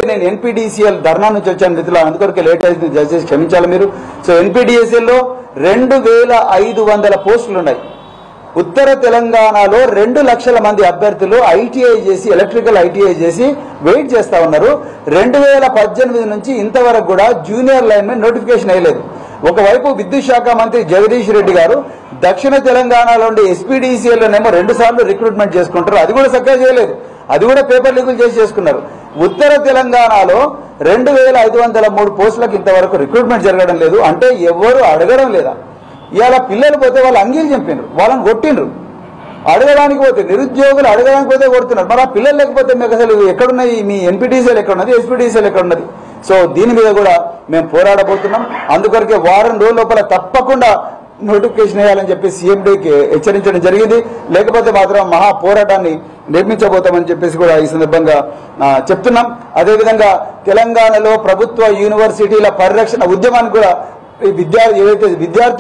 నేను ఎన్పిడిసిఎల్ ధర్నా నుంచి వచ్చాను మిత్రులు అందుకొరకే లేట్ అయింది దయచేసి క్షమించాలి మీరు సో ఎన్పిడిఎస్ఎల్ లో రెండు వేల ఐదు వందల పోస్టులు ఉన్నాయి ఉత్తర తెలంగాణలో రెండు లక్షల మంది అభ్యర్థులు ఐటీఐ చేసి ఎలక్ట్రికల్ ఐటీఐ చేసి వెయిట్ చేస్తా ఉన్నారు రెండు వేల పద్దెనిమిది నుంచి ఇంతవరకు కూడా జూనియర్ లైన్మెన్ నోటిఫికేషన్ వేయలేదు ఒకవైపు విద్యుత్ శాఖ మంత్రి జగదీష్ రెడ్డి గారు దక్షిణ తెలంగాణలో ఉండే ఎస్పీడీసీఎల్లోనేమో రెండు సార్లు రిక్రూట్మెంట్ చేసుకుంటారు అది కూడా చక్కగా చేయలేదు అది కూడా పేపర్ లీకులు చేసి చేసుకున్నారు ఉత్తర తెలంగాణలో రెండు వేల ఐదు వందల మూడు పోస్టులకు ఇంతవరకు రిక్రూట్మెంట్ జరగడం లేదు అంటే ఎవరు అడగడం లేదా ఇవాళ పిల్లలు పోతే వాళ్ళు అంగీలు చంపినారు వాళ్ళని కొట్టిండ్రు అడగడానికి పోతే నిరుద్యోగులు అడగడానికి పోతే కొడుతున్నారు మరి ఆ పిల్లలు లేకపోతే మీకు అసలు ఎక్కడున్నాయి మీ ఎన్పిటీసీలు ఎక్కడున్నది ఎస్పీటీసీలు ఎక్కడున్నది సో దీని మీద కూడా మేము పోరాడబోతున్నాం అందుకొరకే వారం రోజుల లోపల తప్పకుండా నోటిఫికేషన్ వేయాలని చెప్పి సీఎండీకి హెచ్చరించడం జరిగింది లేకపోతే మాత్రం మహా పోరాటాన్ని నిర్మించబోతామని చెప్పేసి కూడా ఈ సందర్భంగా ఆ, చెప్తున్నాం అదేవిధంగా తెలంగాణలో ప్రభుత్వ యూనివర్సిటీల పరిరక్షణ ఉద్యమానికి కూడా ఈ విద్యార్థి ఏదైతే విద్యార్థి